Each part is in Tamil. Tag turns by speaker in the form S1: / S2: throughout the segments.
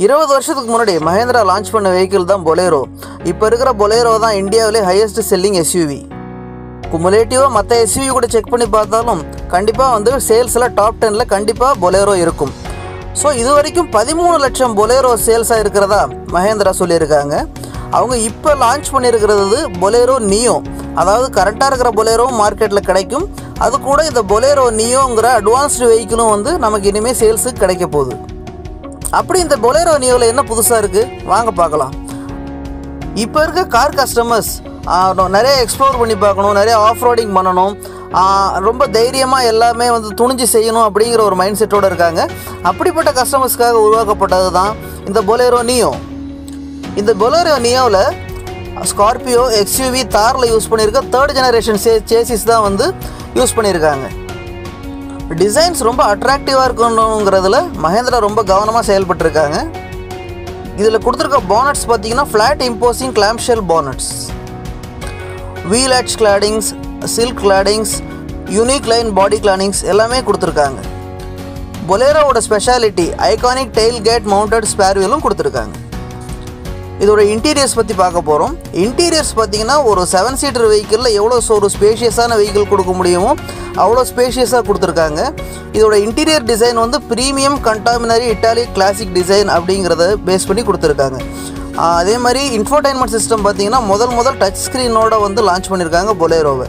S1: இருபது வருஷத்துக்கு முன்னாடி மஹேந்திரா லான்ச் பண்ண வெஹிக்கிள் தான் பொலேரோ இப்போ இருக்கிற பொலேரோ தான் இந்தியாவிலே ஹையஸ்ட் செல்லிங் எஸ்யூவி குமுலேட்டிவாக மற்ற எஸ்யூவி கூட செக் பண்ணி பார்த்தாலும் கண்டிப்பாக வந்து சேல்ஸில் டாப் டெனில் கண்டிப்பாக பொலேரோ இருக்கும் ஸோ இது வரைக்கும் பதிமூணு லட்சம் பொலேரோ சேல்ஸாக இருக்கிறதா மஹேந்திரா சொல்லியிருக்காங்க அவங்க இப்போ லான்ச் பண்ணியிருக்கிறது பொலேரோ நியோ அதாவது கரெக்டாக இருக்கிற பொலேரோவும் மார்க்கெட்டில் கிடைக்கும் அது கூட இந்த பொலேரோ நியோங்கிற அட்வான்ஸ்டு வெஹிக்கிளும் வந்து நமக்கு இனிமேல் சேல்ஸுக்கு கிடைக்க போகுது அப்படி இந்த பொலேரோ நியோவில் என்ன புதுசாக இருக்குது வாங்க பார்க்கலாம் இப்போ இருக்க கார் கஸ்டமர்ஸ் நிறைய எக்ஸ்ப்ளோர் பண்ணி பார்க்கணும் நிறைய ஆஃப் ரோடிங் பண்ணணும் ஆ, ரொம்ப தைரியமாக எல்லாமே வந்து துணிஞ்சு செய்யணும் அப்படிங்கிற ஒரு மைண்ட் செட்டோடு இருக்காங்க அப்படிப்பட்ட கஸ்டமர்ஸ்க்காக உருவாக்கப்பட்டது தான் இந்த பொலேரோ நியோ இந்த பொலேரோ நியோவில் ஸ்கார்பியோ எக்ஸ்யூவி தாரில் யூஸ் பண்ணியிருக்க தேர்ட் ஜெனரேஷன் சே சேசிஸ் தான் வந்து யூஸ் பண்ணியிருக்காங்க டிசைன்ஸ் ரொம்ப அட்ராக்டிவாக இருக்கணுங்கிறதுல மஹேந்திரா ரொம்ப கவனமாக செயல்பட்டிருக்காங்க இதில் கொடுத்துருக்க பானட்ஸ் பார்த்தீங்கன்னா flat imposing clamshell bonnets wheel arch claddings silk claddings unique line body claddings எல்லாமே கொடுத்துருக்காங்க பொலேரோவோட speciality iconic tail gate mounted spare வீலும் கொடுத்துருக்காங்க இதோட இன்டீரியர்ஸ் பற்றி பார்க்க போகிறோம் இன்டீரியர்ஸ் பார்த்தீங்கன்னா ஒரு செவன் சீட்டர் வெஹிக்கிளில் எவ்வளோ ஒரு ஸ்பேஷியஸான வெஹிக்கிள் கொடுக்க முடியுமோ அவ்வளோ ஸ்பேஷியஸாக கொடுத்துருக்காங்க இதோட இன்டீரியர் டிசைன் வந்து premium contemporary italic classic design அப்படிங்கிறத பேஸ் பண்ணி கொடுத்துருக்காங்க ஆஹ் அதே மாதிரி இன்ஃபோடைன்மெண்ட் சிஸ்டம் பார்த்தீங்கன்னா முதல் முதல் டச் ஸ்க்ரீனோட வந்து லான்ச் பண்ணியிருக்காங்க பொலேரோவை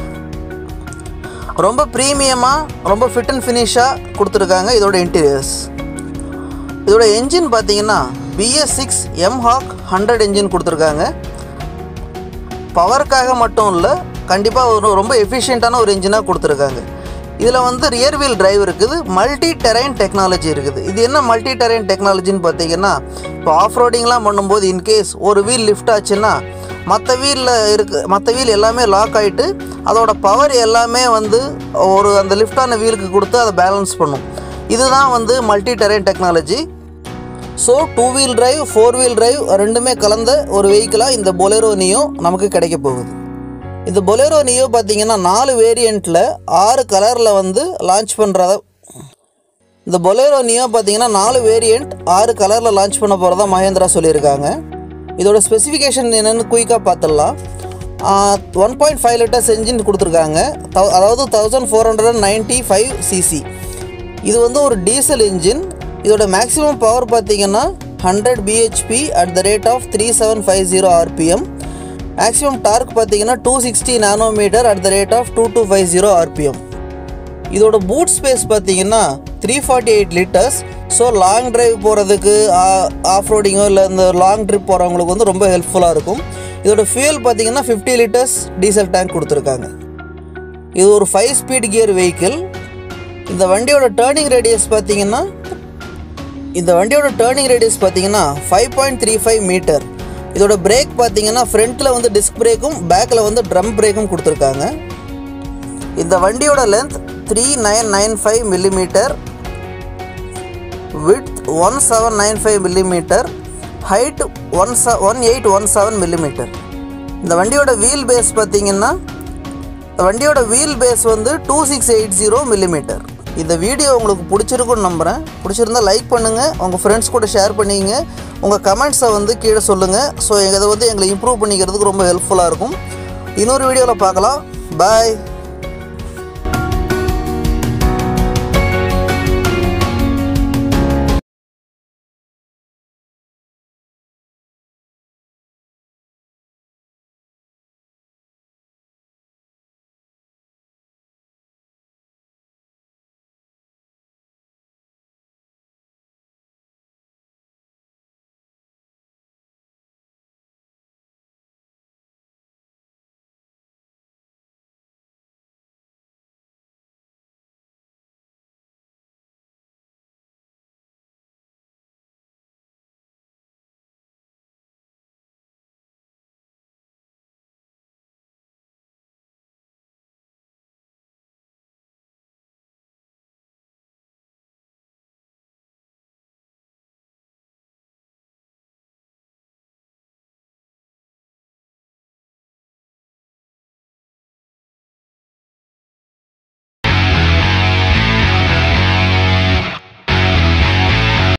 S1: ரொம்ப ப்ரீமியமாக ரொம்ப ஃபிட் அண்ட் ஃபினிஷாக கொடுத்துருக்காங்க இதோட இன்டீரியர்ஸ் இதோட என்ஜின் பார்த்தீங்கன்னா BS six mHawk hundred engine கொடுத்துருக்காங்க பவருக்காக மட்டும் இல்லை கண்டிப்பாக ஒரு ரொம்ப எஃபிஷியண்ட்டான ஒரு இன்ஜினாக கொடுத்துருக்காங்க இதில் வந்து ரியர் வீல் டிரைவ் இருக்குது மல்டி டெரைன் டெக்னாலஜி இருக்குது இது என்ன மல்டி டெரைன் டெக்னாலஜின்னு பார்த்தீங்கன்னா இப்போ ஆஃப் ரோடிங்லாம் பண்ணும்போது இன்கேஸ் ஒரு வீல் லிஃப்ட் ஆச்சுன்னா மற்ற வீலில் இருக்கு மற்ற வீல் எல்லாமே லாக் ஆகிட்டு அதோட பவர் எல்லாமே வந்து ஒரு அந்த லிஃப்டான வீலுக்கு கொடுத்து அதை பேலன்ஸ் பண்ணும் இதுதான் வந்து multi terrain technology so two wheel drive four wheel drive ரெண்டுமே கலந்த ஒரு வெஹிக்கிளாக இந்த பொலேரோ நியோ நமக்கு கிடைக்க போகுது இந்த பொலேரோ நியோ பார்த்தீங்கன்னா நாலு வேரியண்ட்டில் ஆறு கலரில் வந்து லான்ச் பண்ணுறத இந்த பொலேரோ நியோ பார்த்தீங்கன்னா நாலு வேரியண்ட் ஆறு கலரில் லான்ச் பண்ண போகிறதா மஹேந்திரா சொல்லியிருக்காங்க இதோட ஸ்பெசிஃபிகேஷன் என்னென்னு குயிக்காக பார்த்துடலாம் one point five litres engine கொடுத்துருக்காங்க தௌ- அதாவது thousand four hundred and ninety five CC இது வந்து ஒரு டீசல் இன்ஜின் இதோட மேக்ஸிமம் பவர் பார்த்தீங்கன்னா hundred BHP at the rate of three seven five zero RPM maximum torque பார்த்தீங்கன்னா two sixty nanometer at the rate of two two five zero RPM இதோட பூட் ஸ்பேஸ் பார்த்தீங்கன்னா three forty eight litres so long drive போகிறதுக்கு ஆஃப் ரோடிங்கோ இல்லை இந்த லாங் ட்ரிப் போகிறவங்களுக்கு வந்து ரொம்ப ஹெல்ப்ஃபுல்லாக இருக்கும் இதோட ஃபியூல் பார்த்தீங்கன்னா ஃபிஃப்டி லிட்டர்ஸ் டீசல் டேங்க் கொடுத்துருக்காங்க இது ஒரு ஃபைவ் ஸ்பீட் கியர் வெஹிக்கிள் இந்த வண்டியோட டேர்னிங் ரேடியஸ் பார்த்தீங்கன்னா இந்த வண்டியோட டேர்னிங் ரேடியஸ் பார்த்தீங்கன்னா five point three five metre இதோட பிரேக் பார்த்தீங்கன்னா ஃப்ரண்ட்டில் வந்து டிஸ்க் பிரேக்கும் பேக்கில் வந்து ட்ரம் பிரேக்கும் கொடுத்துருக்காங்க இந்த வண்டியோட length three nine nine five millimetre with one seven nine five millimetre height one செ one eight one seven millimetre இந்த வண்டியோட வீல் பேஸ் பார்த்தீங்கன்னா இந்த வண்டியோட வீல் பேஸ் வந்து two six eight zero millimetre இந்த வீடியோ உங்களுக்கு பிடிச்சிருக்குன்னு நம்புகிறேன் பிடிச்சிருந்தா லைக் பண்ணுங்கள் உங்கள் ஃப்ரெண்ட்ஸ் கூட ஷேர் பண்ணிங்க உங்கள் கமெண்ட்ஸை வந்து கீழே சொல்லுங்கள் ஸோ இதை வந்து எங்களை இம்ப்ரூவ் பண்ணிக்கிறதுக்கு ரொம்ப ஹெல்ப்ஃபுல்லாக இருக்கும் இன்னொரு வீடியோவில் பார்க்கலாம் பாய்